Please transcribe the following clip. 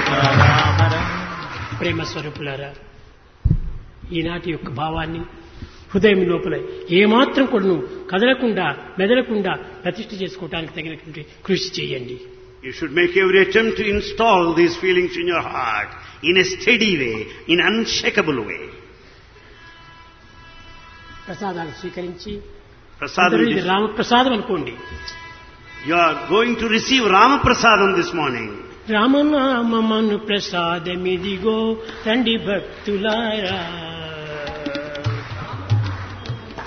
ప్రేమ స్వరూపులారా ఈనాటి యొక్క భావాన్ని హృదయం లోపల ఏమాత్రం కూడాను కదలకుండా మెదలకుండా ప్రతిష్ఠ చేసుకోవడానికి తగినటువంటి కృషి చేయండి You should make every attempt to install these feelings in your heart in a steady way, in unshakable way. ప్రసాదాలు స్వీకరించి Prasadam, అందరూ ఇది this- రామప్రసాదం అనుకోండి you are going to receive Rama Prasadam this morning. రామనామమను ప్రసాదమిదిగో రండి భక్తులారా